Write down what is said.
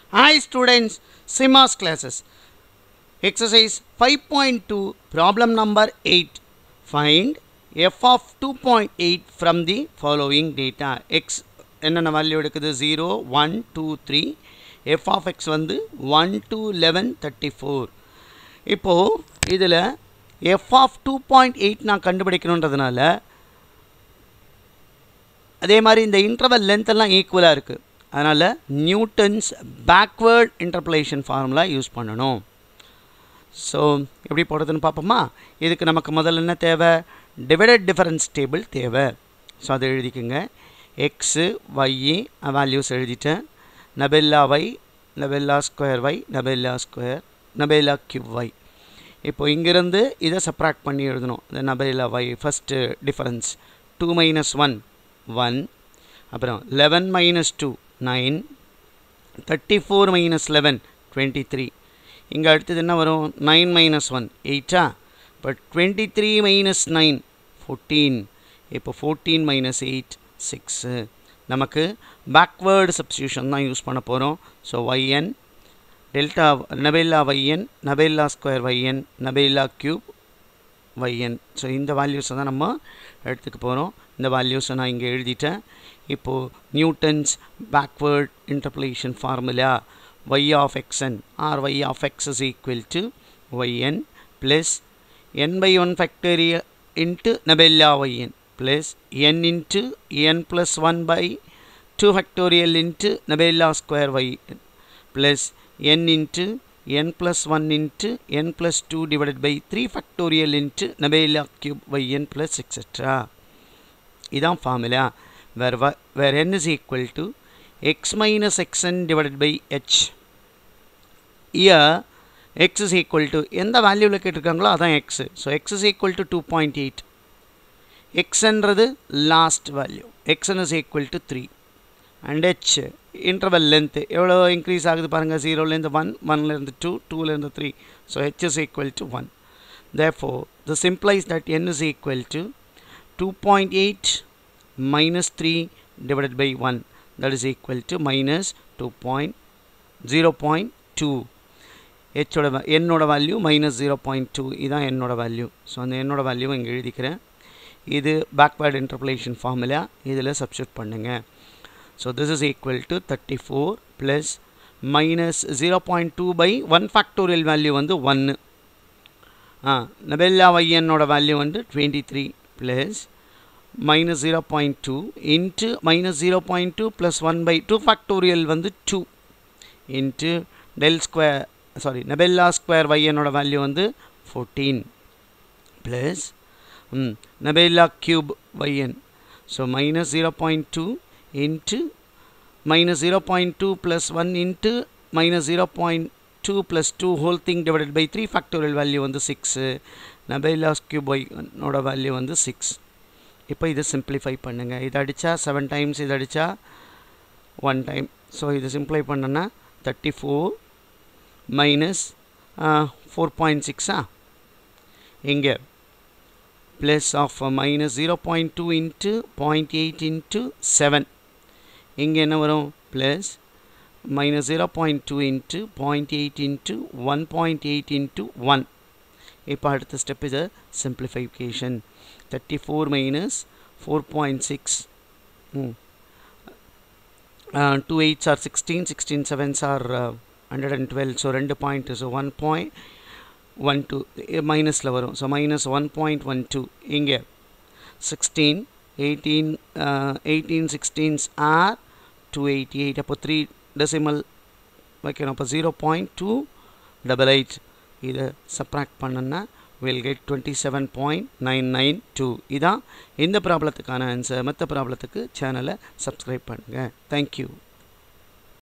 Hi students, CMOS classes. Exercise 5.2, problem number 8. Find f of 2.8 from the following data. x என்னென்ன value எடுக்குது zero one two three f of x வந்து one two eleven thirty four இப்போது இதில் f of two point eight நான் கண்டுபிடிக்கணுன்றதுனால அதே மாதிரி இந்த இன்டர்வல் லென்த் எல்லாம் ஈக்குவலாக இருக்குது அதனால் Newton's backward interpolation formula use பண்ணணும் ஸோ எப்படி போடுறதுன்னு பார்ப்போமா இதுக்கு நமக்கு முதல்ல என்ன தேவை டிவைடட் டிஃபரன்ஸ் டேபிள் தேவை ஸோ அதை எழுதிக்கோங்க எக்ஸு ஒய்இ வேல்யூஸ் எழுதிட்டேன் nabla y nabla square y nabla square nabla cube y இப்போ இங்கேருந்து இதை சப்ராக்ட் பண்ணி எழுதணும் இந்த nabla y first difference two minus one one அப்புறம் eleven minus two nine thirty four minus eleven twenty three இங்கே அடுத்தது என்ன வரும் நைன் மைனஸ் ஒன் எயிட்டா இப்போ twenty three minus nine fourteen இப்போ ஃபோர்டீன் மைனஸ் எயிட் சிக்ஸு நமக்கு பேக்வேர்டு சப்ஸ்டியூஷன் தான் யூஸ் பண்ண போகிறோம் so y n delta nabla y n nabla square y n nabla cube y n so இந்த வேல்யூஸை தான் நம்ம எடுத்துக்க போகிறோம் இந்த வேல்யூஸை நான் இங்கே எழுதிட்டேன் இப்போது Newton's backward interpolation formula y of xn or y of x is equal to yn plus n by 1 factorial into nabella yn plus n into n plus 1 by 2 factorial into nabella square yn plus n into n plus 1 into n plus 2 divided by 3 factorial into nabella cube yn plus etc. இதான் formula where where n is equal to x minus xn divided by h here x is equal to எந்த வேல்யூவில் கேட்டிருக்காங்களோ அதான் x so x is equal to two point eight எக்ஸ்ன்றது last value x n is equal to three and h interval length எவ்வளோ increase ஆகுது பாருங்கள் ஜீரோலேருந்து one ஒன்லேருந்து டூ டூலேருந்து three so h is equal to one therefore the simplifies that n is equal to two point eight minus three divided by one that is equal to minus two point zero point two ஹெச்சோட என்னோட value minus zero point two இதுதான் என்னோட value so அந்த என்னோட value இங்கே எழுதிக்கிறேன் இது backward interpolation formula இதில் சப்ஸ்டியூட் பண்ணுங்கள் so this is equal to thirty four plus minus zero point two by one factorial value வந்து ஒன்று ஆ நபெல்லா வையனோட வேல்யூ வந்து twenty three plus minus zero point two into minus zero point two plus one by two factorial வந்து two into del square sorry nabla square y என்னோட value வந்து fourteen plus nabla cube yn so minus zero point two into minus zero point two plus one into minus zero point two plus two whole thing divided by three factorial value வந்து six nabla cube ஒய்னோட value வந்து six இப்போ இதை simplify பண்ணுங்கள் இதை அடித்தா seven times இதை அடித்தா ஒன் டைம் ஸோ இது சிம்ப்ளை பண்ணோன்னா thirty four minus four point சிக்ஸா இங்கே plus of minus zero point two into point eight into seven இங்கே என்ன வரும் plus minus zero point two into point eight into one point eight into one இப்போ அடுத்த step இது simplification thirty four minus four point six two eights are sixteen sixteen sevens are hundred and twelve so ரெண்டு point so one point one two மைனஸில் வரும் so minus one point one two இங்கே sixteen eighteen eighteen sixteens are two eighty eight அப்போ three decimal வைக்கணும் அப்போ zero point two double eight இதை subtract பண்ணோன்னா will get twenty seven point nine nine two இதான் இந்த ப்ராப்ளத்துக்கான ஆன்சர் மற்ற ப்ராப்ளத்துக்கு சேனலை சப்ஸ்கிரைப் பண்ணுங்கள் தேங்க்யூ